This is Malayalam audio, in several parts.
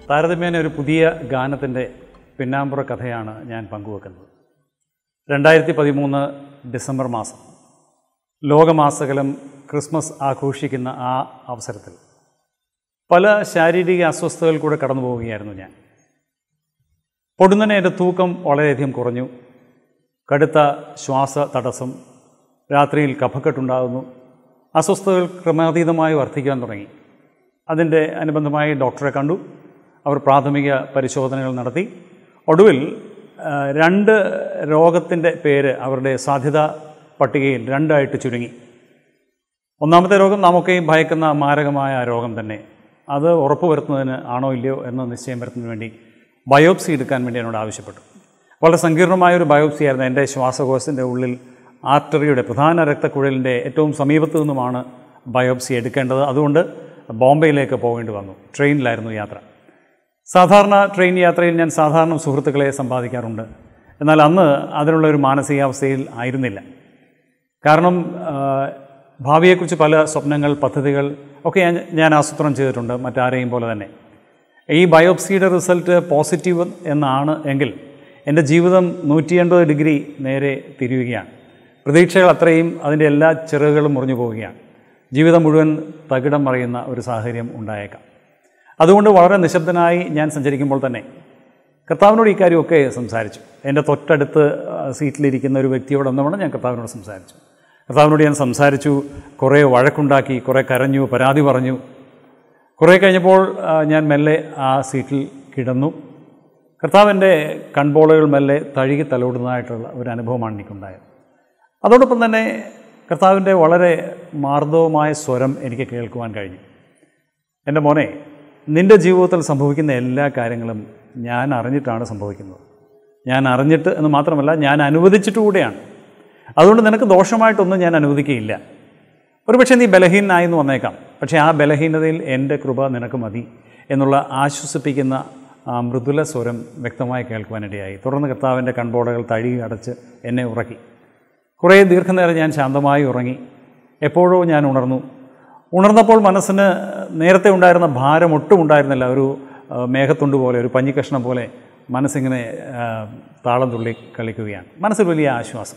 താരതമ്യേന ഒരു പുതിയ ഗാനത്തിൻ്റെ പിന്നാമ്പുറ കഥയാണ് ഞാൻ പങ്കുവെക്കുന്നത് രണ്ടായിരത്തി പതിമൂന്ന് ഡിസംബർ മാസം ലോകമാസകലം ക്രിസ്മസ് ആഘോഷിക്കുന്ന ആ അവസരത്തിൽ പല ശാരീരിക അസ്വസ്ഥതകൾ കൂടെ കടന്നു പോവുകയായിരുന്നു ഞാൻ പൊടുന്നനെ എൻ്റെ തൂക്കം വളരെയധികം കുറഞ്ഞു കടുത്ത ശ്വാസ തടസ്സം രാത്രിയിൽ കഫക്കെട്ടുണ്ടാകുന്നു അസ്വസ്ഥതകൾ ക്രമാതീതമായി വർദ്ധിക്കാൻ തുടങ്ങി അതിൻ്റെ അനുബന്ധമായി ഡോക്ടറെ കണ്ടു അവർ പ്രാഥമിക പരിശോധനകൾ നടത്തി ഒടുവിൽ ആ, രണ്ട് രോഗത്തിൻ്റെ പേര് അവരുടെ സാധ്യതാ പട്ടികയിൽ രണ്ടായിട്ട് ചുരുങ്ങി ഒന്നാമത്തെ രോഗം നമുക്കെയും ഭയക്കുന്ന മാരകമായ ആ രോഗം തന്നെ അത് ഉറപ്പുവരുത്തുന്നതിന് ആണോ ഇല്ലയോ എന്ന് നിശ്ചയം വരുത്തുന്നതിന് വേണ്ടി ബയോപ്സി എടുക്കാൻ വേണ്ടി എന്നോട് ആവശ്യപ്പെട്ടു വളരെ സങ്കീർണമായ ഒരു ബയോപ്സി ആയിരുന്നു എൻ്റെ ശ്വാസകോശത്തിൻ്റെ ഉള്ളിൽ ആർട്ടറിയുടെ പ്രധാന രക്തക്കുഴലിൻ്റെ ഏറ്റവും സമീപത്തു നിന്നുമാണ് ബയോപ്സി എടുക്കേണ്ടത് അതുകൊണ്ട് ബോംബെയിലേക്ക് പോകേണ്ടി വന്നു ട്രെയിനിലായിരുന്നു യാത്ര സാധാരണ ട്രെയിൻ യാത്രയിൽ ഞാൻ സാധാരണ സുഹൃത്തുക്കളെ സമ്പാദിക്കാറുണ്ട് എന്നാൽ അന്ന് അതിനുള്ള ഒരു മാനസികാവസ്ഥയിൽ ആയിരുന്നില്ല കാരണം ആ, ഭാവിയെക്കുറിച്ച് പല സ്വപ്നങ്ങൾ പദ്ധതികൾ ഒക്കെ ഞാൻ ഞാൻ ആസൂത്രണം ചെയ്തിട്ടുണ്ട് മറ്റാരെയും പോലെ തന്നെ ഈ ബയോപ്സിയുടെ റിസൾട്ട് പോസിറ്റീവ് എന്നാണ് എങ്കിൽ എൻ്റെ ജീവിതം നൂറ്റി എൺപത് ഡിഗ്രി നേരെ തിരിയുകയാണ് പ്രതീക്ഷകൾ അത്രയും അതിൻ്റെ എല്ലാ ചിറകുകളും മുറിഞ്ഞു പോവുകയാണ് ജീവിതം മുഴുവൻ തകിടം മറിയുന്ന ഒരു സാഹചര്യം ഉണ്ടായേക്കാം അതുകൊണ്ട് വളരെ നിശബ്ദനായി ഞാൻ സഞ്ചരിക്കുമ്പോൾ തന്നെ കർത്താവിനോട് ഈ കാര്യമൊക്കെ സംസാരിച്ചു എൻ്റെ തൊട്ടടുത്ത് ആ, സീറ്റിലിരിക്കുന്ന ഒരു വ്യക്തിയോടൊന്നുമാണ് ഞാൻ കർത്താവിനോട് സംസാരിച്ചു കർത്താവിനോട് ഞാൻ സംസാരിച്ചു കുറേ വഴക്കുണ്ടാക്കി കുറേ കരഞ്ഞു പരാതി പറഞ്ഞു കുറേ കഴിഞ്ഞപ്പോൾ ആ, ഞാൻ മെല്ലെ ആ സീറ്റിൽ കിടന്നു കർത്താവിൻ്റെ കൺപോളുകൾ മെല്ലെ തഴുകി തലോടുന്നതായിട്ടുള്ള ഒരു അനുഭവമാണ് എനിക്കുണ്ടായത് അതോടൊപ്പം തന്നെ കർത്താവിൻ്റെ വളരെ മാർദ്ദവമായ സ്വരം എനിക്ക് കേൾക്കുവാൻ കഴിഞ്ഞു എൻ്റെ മോനെ നിൻ്റെ ജീവിതത്തിൽ സംഭവിക്കുന്ന എല്ലാ കാര്യങ്ങളും ഞാൻ അറിഞ്ഞിട്ടാണ് സംഭവിക്കുന്നത് ഞാൻ അറിഞ്ഞിട്ട് എന്ന് മാത്രമല്ല ഞാൻ അനുവദിച്ചിട്ട് കൂടെയാണ് അതുകൊണ്ട് നിനക്ക് ദോഷമായിട്ടൊന്നും ഞാൻ അനുവദിക്കുകയില്ല ഒരുപക്ഷെ നീ ബലഹീനനായി എന്ന് വന്നേക്കാം പക്ഷേ ആ ബലഹീനതയിൽ എൻ്റെ കൃപ നിനക്ക് മതി എന്നുള്ള ആശ്വസിപ്പിക്കുന്ന ആ മൃദുല സ്വരം വ്യക്തമായി കേൾക്കുവാനിടയായി തുടർന്ന് കർത്താവിൻ്റെ കൺപോടകൾ തഴുകി അടച്ച് എന്നെ ഉറക്കി കുറേ ദീർഘനേരം ഞാൻ ശാന്തമായി ഉറങ്ങി എപ്പോഴോ ഞാൻ ഉണർന്നു ഉണർന്നപ്പോൾ മനസ്സിന് നേരത്തെ ഉണ്ടായിരുന്ന ഭാരം ഒട്ടും ഉണ്ടായിരുന്നില്ല ഒരു ആ, മേഘത്തുണ്ട് പോലെ ഒരു പഞ്ഞിക്കഷ്ണം പോലെ മനസ്സിങ്ങനെ ആ, താളം തുള്ളി കളിക്കുകയാണ് മനസ്സിൽ വലിയ ആശ്വാസം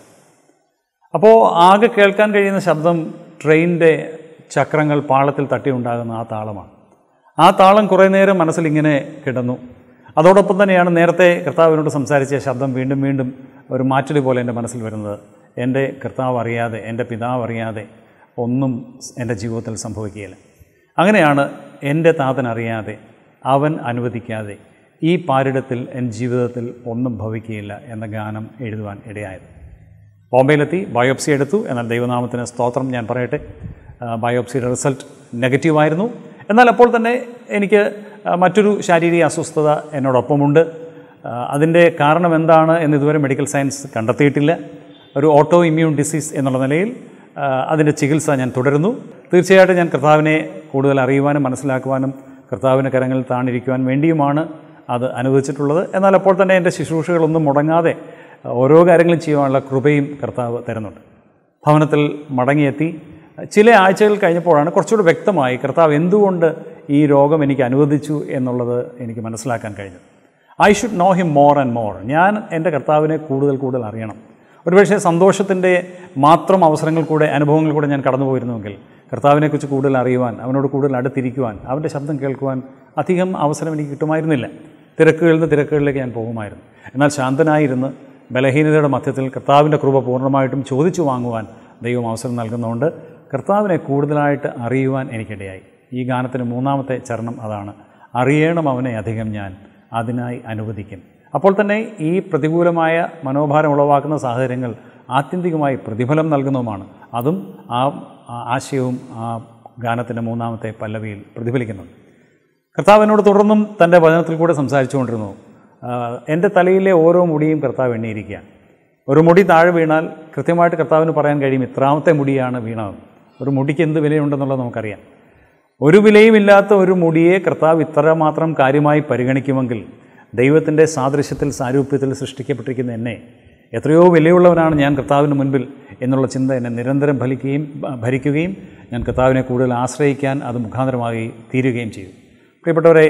അപ്പോൾ ആകെ കേൾക്കാൻ കഴിയുന്ന ശബ്ദം ട്രെയിനിൻ്റെ ചക്രങ്ങൾ പാളത്തിൽ തട്ടി ഉണ്ടാകുന്ന ആ താളമാണ് ആ താളം കുറേ നേരം മനസ്സിൽ ഇങ്ങനെ കിടന്നു അതോടൊപ്പം തന്നെയാണ് നേരത്തെ കർത്താവിനോട് സംസാരിച്ച ശബ്ദം വീണ്ടും വീണ്ടും ഒരു മാറ്റൽ പോലെ എൻ്റെ മനസ്സിൽ വരുന്നത് എൻ്റെ കർത്താവ് അറിയാതെ എൻ്റെ പിതാവ് അറിയാതെ ഒന്നും എൻ്റെ ജീവിതത്തിൽ സംഭവിക്കുകയില്ല അങ്ങനെയാണ് എൻ്റെ താതൻ അറിയാതെ അവൻ അനുവദിക്കാതെ ഈ പാരിടത്തിൽ എൻ്റെ ജീവിതത്തിൽ ഒന്നും ഭവിക്കുകയില്ല എന്ന ഗാനം എഴുതുവാൻ ഇടയായത് ബോംബെയിലെത്തി ബയോപ്സി എടുത്തു എന്നാൽ ദൈവനാമത്തിന് സ്തോത്രം ഞാൻ പറയട്ടെ ആ, ബയോപ്സിയുടെ റിസൾട്ട് നെഗറ്റീവായിരുന്നു എന്നാൽ അപ്പോൾ തന്നെ എനിക്ക് ആ, മറ്റൊരു ശാരീരിക അസ്വസ്ഥത എന്നോടൊപ്പമുണ്ട് ആ, അതിൻ്റെ കാരണം എന്താണ് എന്ന് ഇതുവരെ മെഡിക്കൽ സയൻസ് കണ്ടെത്തിയിട്ടില്ല ഒരു ഓട്ടോ ഇമ്മ്യൂൺ ഡിസീസ് എന്നുള്ള നിലയിൽ ആ, അതിൻ്റെ ചികിത്സ ഞാൻ തുടരുന്നു തീർച്ചയായിട്ടും ഞാൻ കർത്താവിനെ കൂടുതൽ അറിയുവാനും മനസ്സിലാക്കുവാനും കർത്താവിൻ്റെ കരങ്ങളിൽ താണിരിക്കുവാൻ വേണ്ടിയുമാണ് അത് അനുവദിച്ചിട്ടുള്ളത് എന്നാൽ അപ്പോൾ തന്നെ എൻ്റെ ശുശ്രൂഷകളൊന്നും മുടങ്ങാതെ ഓരോ കാര്യങ്ങളും ചെയ്യുവാനുള്ള കൃപയും കർത്താവ് തരുന്നുണ്ട് ഭവനത്തിൽ മടങ്ങിയെത്തി ചില ആഴ്ചകൾ കഴിഞ്ഞപ്പോഴാണ് കുറച്ചുകൂടി വ്യക്തമായി കർത്താവ് എന്തുകൊണ്ട് ഈ രോഗം എനിക്ക് അനുവദിച്ചു എന്നുള്ളത് എനിക്ക് മനസ്സിലാക്കാൻ കഴിഞ്ഞത് I should know him more and more ഞാൻ എൻ്റെ കർത്താവിനെ കൂടുതൽ കൂടുതൽ അറിയണം ഒരുപക്ഷെ സന്തോഷത്തിൻ്റെ മാത്രം അവസരങ്ങൾ കൂടെ അനുഭവങ്ങൾ കൂടെ ഞാൻ കടന്നു പോയിരുന്നുവെങ്കിൽ കർത്താവിനെക്കുറിച്ച് കൂടുതൽ അറിയുവാൻ അവനോട് കൂടുതൽ അടുത്തിരിക്കുവാൻ അവൻ്റെ ശബ്ദം കേൾക്കുവാൻ അധികം അവസരം എനിക്ക് കിട്ടുമായിരുന്നില്ല തിരക്കുകളിൽ നിന്ന് തിരക്കുകളിലേക്ക് ഞാൻ പോകുമായിരുന്നു എന്നാൽ ശാന്തനായിരുന്ന് ബലഹീനതയുടെ മധ്യത്തിൽ കർത്താവിൻ്റെ കൃപ പൂർണ്ണമായിട്ടും ചോദിച്ചു വാങ്ങുവാൻ ദൈവം അവസരം നൽകുന്നതുകൊണ്ട് കർത്താവിനെ കൂടുതലായിട്ട് അറിയുവാൻ എനിക്കിടയായി ഈ ഗാനത്തിൻ്റെ മൂന്നാമത്തെ ചരണം അതാണ് അറിയണം അവനെ അധികം ഞാൻ അതിനായി അനുവദിക്കും അപ്പോൾ തന്നെ ഈ പ്രതികൂലമായ മനോഭാരം ഉളവാക്കുന്ന സാഹചര്യങ്ങൾ ആത്യന്തികമായി പ്രതിഫലം നൽകുന്നതുമാണ് അതും ആ ആ ആശയവും ആ ഗാനത്തിൻ്റെ മൂന്നാമത്തെ പല്ലവിയിൽ പ്രതിഫലിക്കുന്നുണ്ട് കർത്താവ് എന്നോട് തുടർന്നും തൻ്റെ വചനത്തിൽ കൂടെ സംസാരിച്ചുകൊണ്ടിരുന്നു ആ, എൻ്റെ തലയിലെ ഓരോ മുടിയും കർത്താവ് എണ്ണിയിരിക്കുകയാണ് ഒരു മുടി താഴെ വീണാൽ കൃത്യമായിട്ട് കർത്താവിന് പറയാൻ കഴിയും ഇത്രാമത്തെ മുടിയാണ് വീണത് ഒരു മുടിക്ക് എന്ത് വിലയുണ്ടെന്നുള്ളത് നമുക്കറിയാം ഒരു വിലയുമില്ലാത്ത ഒരു മുടിയെ കർത്താവ് ഇത്രമാത്രം കാര്യമായി പരിഗണിക്കുമെങ്കിൽ ദൈവത്തിൻ്റെ സാദൃശ്യത്തിൽ സാരൂപ്യത്തിൽ സൃഷ്ടിക്കപ്പെട്ടിരിക്കുന്ന എന്നെ എത്രയോ വിലയുള്ളവനാണ് ഞാൻ കർത്താവിന് മുൻപിൽ എന്നുള്ള ചിന്ത എന്നെ നിരന്തരം ഫലിക്കുകയും ഭ- ഭരിക്കുകയും ഞാൻ കർത്താവിനെ കൂടുതൽ ആശ്രയിക്കാൻ അത് മുഖാന്തരമായി തീരുകയും ചെയ്തു പ്രിയപ്പെട്ടവരെ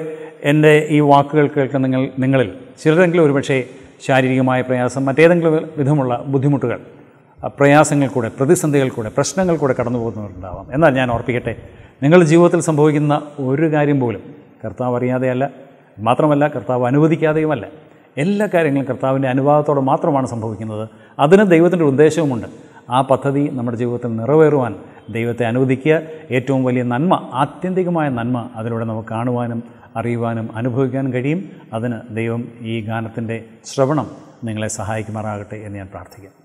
എൻ്റെ ഈ വാക്കുകൾ കേൾക്കുന്ന നിങ്ങൾ നിങ്ങളിൽ ചിലരെങ്കിലും ഒരുപക്ഷേ ശാരീരികമായ പ്രയാസം മറ്റേതെങ്കിലും വിധമുള്ള ബുദ്ധിമുട്ടുകൾ ആ, പ്രയാസങ്ങൾ കൂടെ പ്രതിസന്ധികൾ കൂടെ പ്രശ്നങ്ങൾ കൂടെ കടന്നു പോകുന്നവരുണ്ടാവാം എന്നാൽ ഞാൻ ഓർപ്പിക്കട്ടെ നിങ്ങളുടെ ജീവിതത്തിൽ സംഭവിക്കുന്ന ഒരു കാര്യം പോലും കർത്താവ് അറിയാതെയല്ല മാത്രമല്ല കർത്താവ് അനുവദിക്കാതെയുമല്ല എല്ലാ കാര്യങ്ങളും കർത്താവിൻ്റെ അനുവാദത്തോടെ മാത്രമാണ് സംഭവിക്കുന്നത് അതിന് ദൈവത്തിൻ്റെ ഉദ്ദേശവുമുണ്ട് ആ പദ്ധതി നമ്മുടെ ജീവിതത്തിൽ നിറവേറുവാൻ ദൈവത്തെ അനുവദിക്കുക ഏറ്റവും വലിയ നന്മ ആത്യന്തികമായ നന്മ അതിലൂടെ നമുക്ക് കാണുവാനും അറിയുവാനും അനുഭവിക്കാനും കഴിയും അതിന് ദൈവം ഈ ഗാനത്തിൻ്റെ ശ്രവണം നിങ്ങളെ സഹായിക്കുമാറാകട്ടെ എന്ന് ഞാൻ പ്രാർത്ഥിക്കുന്നു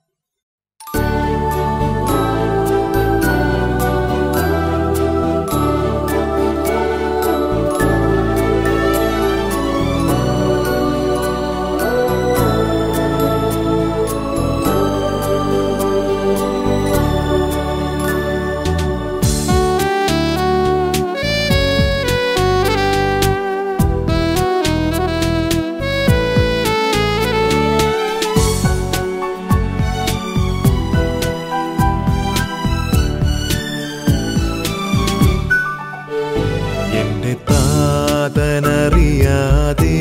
എന്റെ താതനറിയാതെ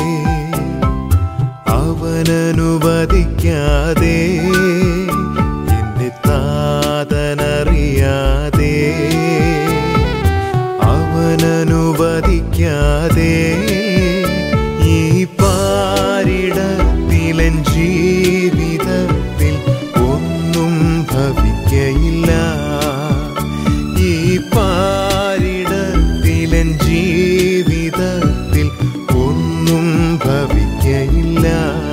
അവനനുവദിക്കാതെ എന്റെ താതനറിയാതെ അവനനുവദിക്കാതെ ഈ പാരിടത്തിലൻ ജീവിതത്തിൽ ഒന്നും ഭവിക്കയില്ല ഈ പാരിടത്തിലൻ ജീവിതത്തിൽ ഒന്നും ഭവിക്കയില്ല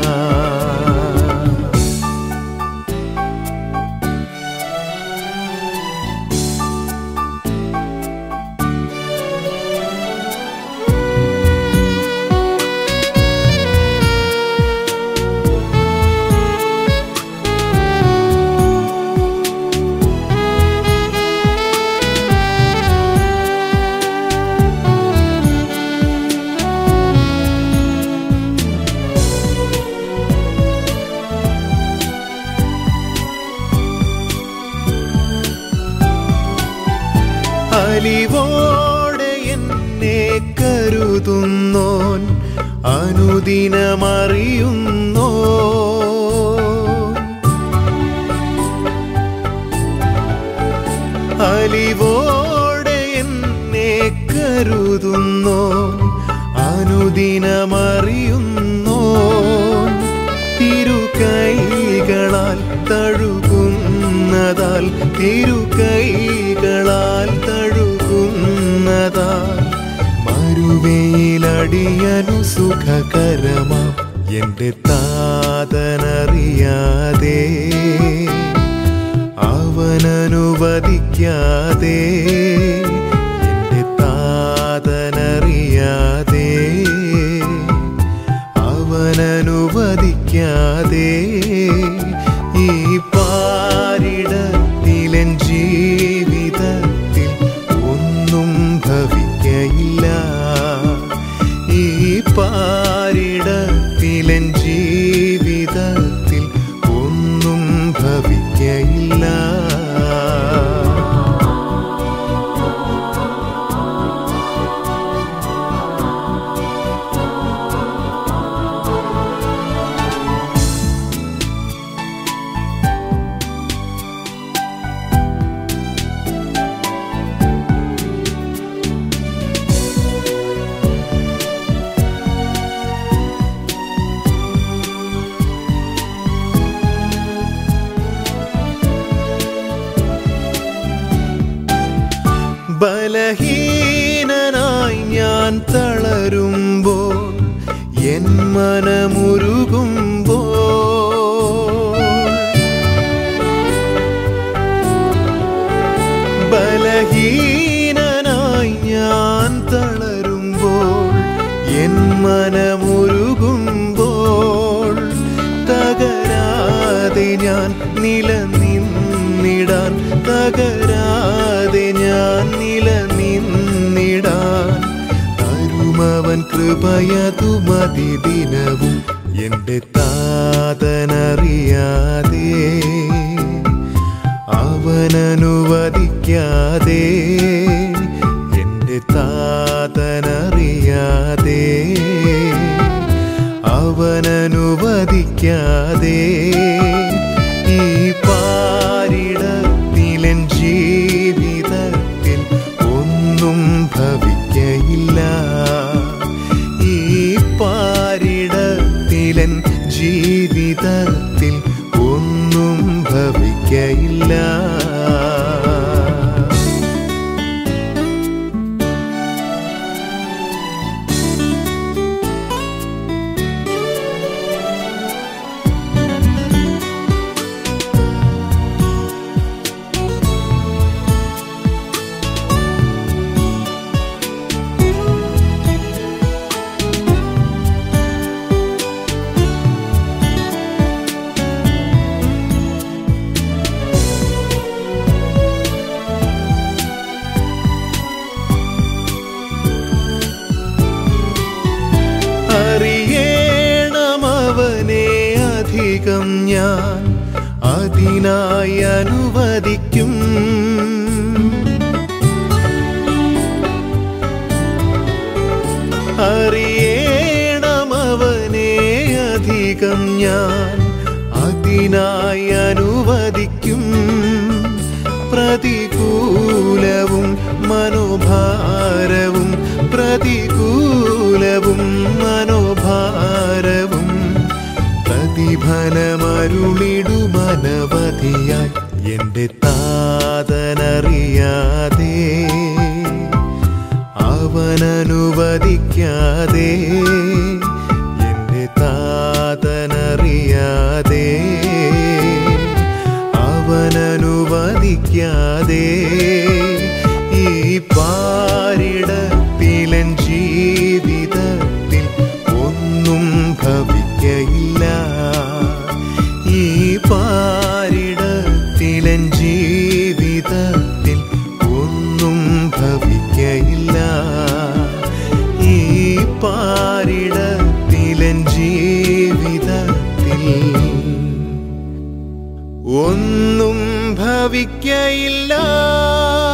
അലിവോടെ എന്നെ കരുതുന്നോൻ അനുദിനമറിയുന്നോ അലിവോടെ എന്നെ കരുതുന്നോ അനുദിനമറിയുന്നോ തിരുകൈകളാൽ തഴുകുന്നതാൽ തിരുകൈകളാൽ തഴുകുന്നതാൽ മരുവയിലടിയനു സുഖകരമാം എന്റെ താതനറിയാതെ അവനനുവദിക്കാതെ എന്റെ താതനറിയാതെ അവനനുവദിക്കാതെ ഈ പാരിടത്തിലൻ ജീവിതത്തിൽ ഒന്നും ഭവിക്കയില്ല ഈ പാരിടത്തിലൻ ജീവിതത്തിൽ ഒന്നും ഭവിക്കയില്ല ബലഹീനനായി ഞാൻ തളരുമ്പോൾ എൻ മനമുരുകുമ്പോൾ ബലഹീനനായി ഞാൻ തളരുമ്പോൾ എൻ മനമുരുകുമ്പോൾ തകരാതെ ഞാൻ നിലനിന്നിടാൻ തകരാതെ ഞാൻ നിലനിന്നിടാൻ തരുമവൻ കൃപയതു മതി ദിനവും എന്റെ താതനറിയാതെ അവനനുവദിക്കാതെ എന്റെ താതനറിയാതെ ഭവിക്കയില്ല ഈ പാരിടത്തിലൻ ജീവിതത്തിൽ ഒന്നും ഭവിക്കയില്ല അറിയണമവനെ അധികം ഞാൻ അതിനായി അനുവദിക്കും അറിയണമവനെ അധികം ഞാൻ അതിനായി അനുവദിക്കും പ്രതികൂലവും മനോഭാരവും പ്രതികൂലവും മനോഭാരവും പ്രതിഫലമരുളിടുമനവധിയായി എൻ്റെ താതനറിയാതെ അവനനുവദിക്കാതെ എൻ്റെ താതനറിയാതെ അവനനുവദിക്കാതെ ഈ പാരിടത്തിലൻ ജീവിതത്തിൽ ഒന്നും ഭവിക്കയില്ല ഈ പാരിടത്തിലൻ ജീവിതത്തിൽ ഒന്നും ഭവിക്കയില്ല ഈ പാരിടത്തിലൻ ജീവിതത്തിൽ ഒന്നും ഭവിക്കയില്ല